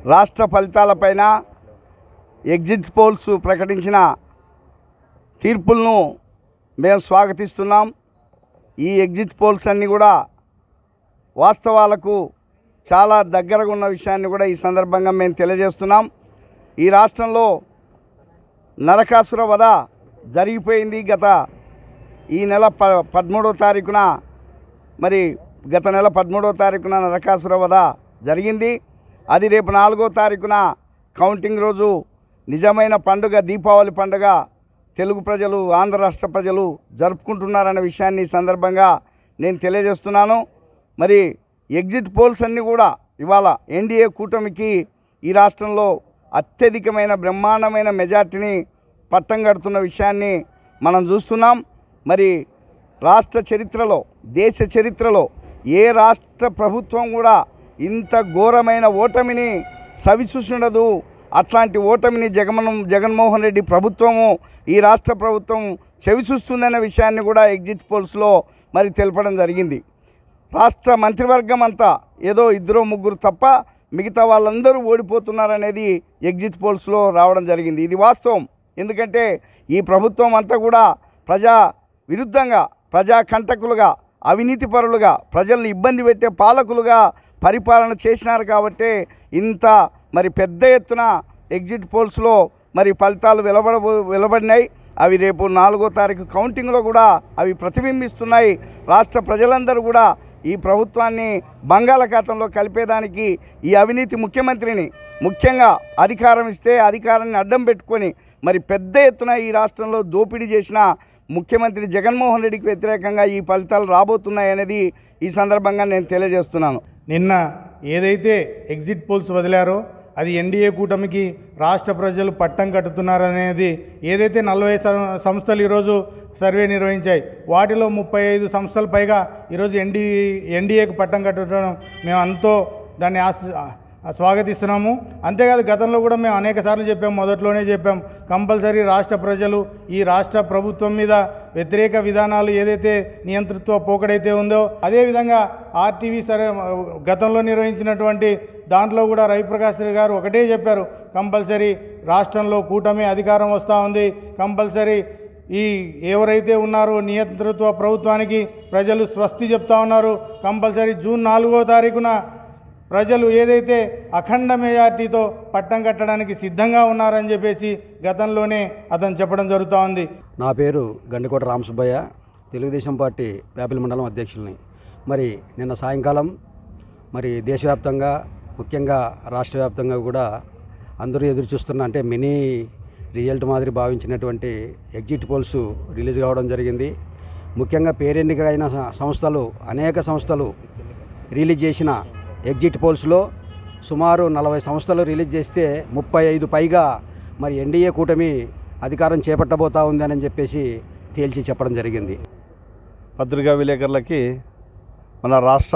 రాష్ట్ర ఫలితాలపైన exit polls ప్రకటించిన తీర్పులను మేము స్వాగతిస్తున్నాం ఈ ఎగ్జిట్ పోల్స్ అన్నీ కూడా వాస్తవాలకు చాలా దగ్గరగా ఉన్న విషయాన్ని కూడా ఈ సందర్భంగా మేము తెలియజేస్తున్నాం ఈ రాష్ట్రంలో నరకాసుర వధ జరిగిపోయింది గత ఈ నెల ప పదమూడవ తారీఖున మరి గత నెల పదమూడవ తారీఖున నరకాసుర వధ జరిగింది అది రేపు నాలుగో తారీఖున కౌంటింగ్ రోజు నిజమైన పండుగ దీపావళి పండుగ తెలుగు ప్రజలు ఆంధ్ర రాష్ట్ర ప్రజలు జరుపుకుంటున్నారనే విషయాన్ని ఈ సందర్భంగా నేను తెలియజేస్తున్నాను మరి ఎగ్జిట్ పోల్స్ అన్నీ కూడా ఇవాళ ఎన్డీఏ కూటమికి ఈ రాష్ట్రంలో అత్యధికమైన బ్రహ్మాండమైన మెజార్టీని పట్టం కడుతున్న విషయాన్ని మనం చూస్తున్నాం మరి రాష్ట్ర చరిత్రలో దేశ చరిత్రలో ఏ రాష్ట్ర ప్రభుత్వం కూడా ఇంత ఘోరమైన ఓటమిని సవిచూసుండదు అట్లాంటి ఓటమిని జగమన్ జగన్మోహన్ రెడ్డి ప్రభుత్వము ఈ రాష్ట్ర ప్రభుత్వం చెవిచూస్తుందనే విషయాన్ని కూడా ఎగ్జిట్ పోల్స్లో మరి తెలపడం జరిగింది రాష్ట్ర మంత్రివర్గం అంతా ఏదో ఇద్దరు ముగ్గురు తప్ప మిగతా వాళ్ళందరూ ఓడిపోతున్నారనేది ఎగ్జిట్ పోల్స్లో రావడం జరిగింది ఇది వాస్తవం ఎందుకంటే ఈ ప్రభుత్వం అంతా కూడా ప్రజా విరుద్ధంగా ప్రజా కంటకులుగా అవినీతి పరులుగా ప్రజల్ని ఇబ్బంది పెట్టే పాలకులుగా పరిపాలన చేసినారు కాబట్టే ఇంత మరి పెద్ద ఎత్తున ఎగ్జిట్ పోల్స్లో మరి ఫలితాలు వెలువడ వెలువడినాయి అవి రేపు నాలుగో తారీఖు కౌంటింగ్లో కూడా అవి ప్రతిబింబిస్తున్నాయి రాష్ట్ర ప్రజలందరూ కూడా ఈ ప్రభుత్వాన్ని బంగాళాఖాతంలో కలిపేదానికి ఈ అవినీతి ముఖ్యమంత్రిని ముఖ్యంగా అధికారం ఇస్తే అధికారాన్ని అడ్డం పెట్టుకొని మరి పెద్ద ఎత్తున ఈ రాష్ట్రంలో దోపిడీ చేసిన ముఖ్యమంత్రి జగన్మోహన్ రెడ్డికి వ్యతిరేకంగా ఈ ఫలితాలు రాబోతున్నాయి అనేది ఈ సందర్భంగా నేను తెలియజేస్తున్నాను నిన్న ఏదైతే ఎగ్జిట్ పోల్స్ వదిలారో అది ఎన్డీఏ కూటమికి రాష్ట్ర ప్రజలు పట్టం కట్టుతున్నారనేది ఏదైతే నలభై సం- సంస్థలు ఈరోజు సర్వే నిర్వహించాయి వాటిలో ముప్పై ఐదు సంస్థల పైగా ఈరోజు ఎన్డీ ఎన్డీఏకి పట్టం కట్టడం మేము అంతో దాన్ని ఆస్ స్వాగతిస్తున్నాము అంతేకాదు గతంలో కూడా మేము అనేక సార్లు చెప్పాం మొదట్లోనే చెప్పాం కంపల్సరీ రాష్ట్ర ప్రజలు ఈ రాష్ట్ర ప్రభుత్వం మీద వ్యతిరేక విధానాలు ఏదైతే నియంతృత్వ పోకడైతే ఉందో అదేవిధంగా ఆర్టీవీ సరే గతంలో నిర్వహించినటువంటి దాంట్లో కూడా రవిప్రకాష్ గారు ఒకటే చెప్పారు కంపల్సరీ రాష్ట్రంలో కూటమి అధికారం వస్తూ ఉంది కంపల్సరీ ఈ ఎవరైతే ఉన్నారో నియంతృత్వ ప్రభుత్వానికి ప్రజలు స్వస్తి చెప్తా ఉన్నారు కంపల్సరీ జూన్ నాలుగో తారీఖున ప్రజలు ఏదైతే అఖండ మెజార్టీతో పట్టం కట్టడానికి సిద్ధంగా ఉన్నారని చెప్పేసి గతంలోనే అతను చెప్పడం జరుగుతూ ఉంది నా పేరు గండికోట రామసుబ్బయ్య తెలుగుదేశం పార్టీ పేపల్ మండలం అధ్యక్షుల్ని మరి నిన్న సాయంకాలం మరి దేశవ్యాప్తంగా ముఖ్యంగా రాష్ట్ర వ్యాప్తంగా కూడా అందరూ ఎదురు చూస్తున్న అంటే మినీ రిజల్ట్ మాదిరి భావించినటువంటి ఎగ్జిట్ పోల్స్ రిలీజ్ కావడం జరిగింది ముఖ్యంగా పేరెన్నిక అయిన స- సంస్థలు అనేక సంస్థలు రిలీజ్ చేసిన ఎగ్జిట్ పోల్స్లో సుమారు నలభై సంస్థలు రిలీజ్ చేస్తే ముప్పై ఐదు పైగా మరి ఎన్డీఏ కూటమి అధికారం చేపట్టబోతా ఉందని చెప్పేసి తేల్చి చెప్పడం జరిగింది పత్రికా విలేకరులకి మన రాష్ట్ర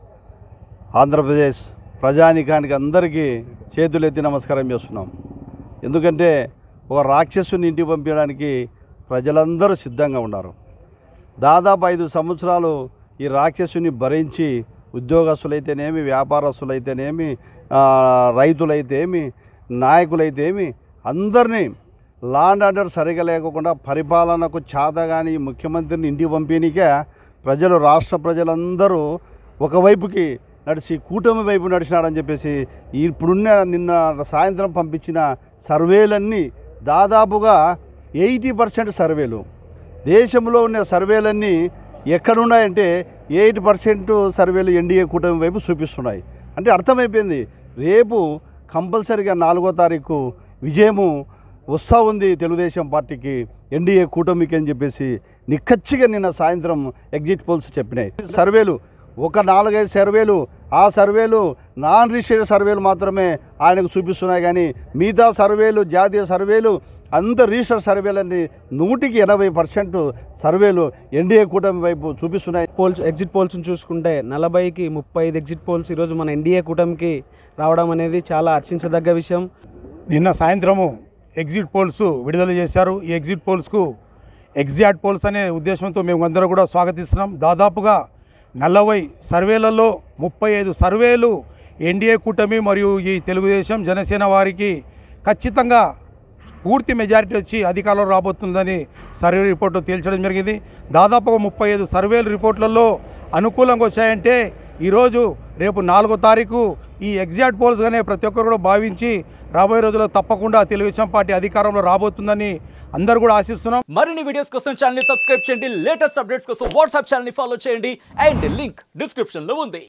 ఆంధ్రప్రదేశ్ ప్రజానికానికి అందరికీ చేతులెత్తి నమస్కారం చేస్తున్నాం ఎందుకంటే ఒక రాక్షసుని ఇంటికి పంపించడానికి ప్రజలందరూ సిద్ధంగా ఉన్నారు దాదాపు ఐదు సంవత్సరాలు ఈ రాక్షసుని భరించి ఉద్యోగస్తులైతేనేమి వ్యాపారస్తులైతేనేమి ఆ, రైతులైతేమి నాయకులైతేమి అందరినీ లాండ్ ఆర్డర్ సరిగా లేకుండా పరిపాలనకు చేతగాని ఈ ముఖ్యమంత్రిని ఇంటికి పంపిణీకే ప్రజలు రాష్ట్ర ప్రజలందరూ ఒకవైపుకి నడిచి కూటమి వైపు నడిచినాడని చెప్పేసి ఇప్పుడున్న నిన్న సాయంత్రం పంపించిన సర్వేలన్నీ దాదాపుగా ఎయిటీ పర్సెంట్ సర్వేలు దేశంలో ఉన్న సర్వేలన్నీ ఎక్కడున్నాయంటే ఎయిట్ పర్సెంట్ సర్వేలు ఎన్డీఏ కూటమి వైపు చూపిస్తున్నాయి అంటే అర్థమైపోయింది రేపు కంపల్సరిగా నాలుగో తారీఖు విజయము వస్తూ ఉంది తెలుగుదేశం పార్టీకి ఎన్డీఏ కూటమికి అని చెప్పేసి నిక్కచ్చిగా నిన్న సాయంత్రం ఎగ్జిట్ పోల్స్ చెప్పినాయి సర్వేలు ఒక నాలుగైదు సర్వేలు ఆ సర్వేలు నాన్ రిజిస్టర్డ్ సర్వేలు మాత్రమే ఆయనకు చూపిస్తున్నాయి కానీ మిగతా సర్వేలు జాతీయ సర్వేలు అంత రిజిస్టర్ సర్వేలన్నీ నూటికి ఎనభై పర్సెంట్ సర్వేలు ఎన్డీఏ కూటమి వైపు చూపిస్తున్నాయి పోల్స్ ఎగ్జిట్ పోల్స్ని చూసుకుంటే నలభైకి ముప్పై ఐదు ఎగ్జిట్ పోల్స్ ఈరోజు మన ఎన్డీఏ కూటమికి రావడం అనేది చాలా హర్షించదగ్గ విషయం నిన్న సాయంత్రము ఎగ్జిట్ పోల్స్ విడుదల చేశారు ఈ ఎగ్జిట్ పోల్స్కు ఎగ్జాక్ట్ పోల్స్ అనే ఉద్దేశంతో మేము అందరం కూడా స్వాగతిస్తున్నాం దాదాపుగా నలభై సర్వేలలో ముప్పై ఐదు సర్వేలు ఎన్డీఏ కూటమి మరియు ఈ తెలుగుదేశం జనసేన వారికి ఖచ్చితంగా పూర్తి మెజారిటీ వచ్చి అధికారంలో రాబోతుందని సర్వే రిపోర్టు తేల్చడం జరిగింది దాదాపు ఒక ముప్పై ఐదు సర్వేల రిపోర్ట్లలో అనుకూలంగా వచ్చాయంటే ఈరోజు రేపు నాలుగో తారీఖు ఈ ఎగ్జాక్ట్ పోల్స్గానే ప్రతి ఒక్కరు కూడా భావించి రాబోయే రోజుల్లో తప్పకుండా తెలుగుదేశం పార్టీ అధికారంలో రాబోతుందని అందరూ కూడా ఆశిస్తున్నాం మరిన్ని వీడియోస్ కోసం ఛానల్ ని సబ్స్క్రైబ్ చేయండి లేటెస్ట్ అప్డేట్స్ కోసం వాట్సాప్ ఛానల్ ని ఫాలో చేయండి అండ్ లింక్ డిస్క్రిప్షన్ లో ఉంది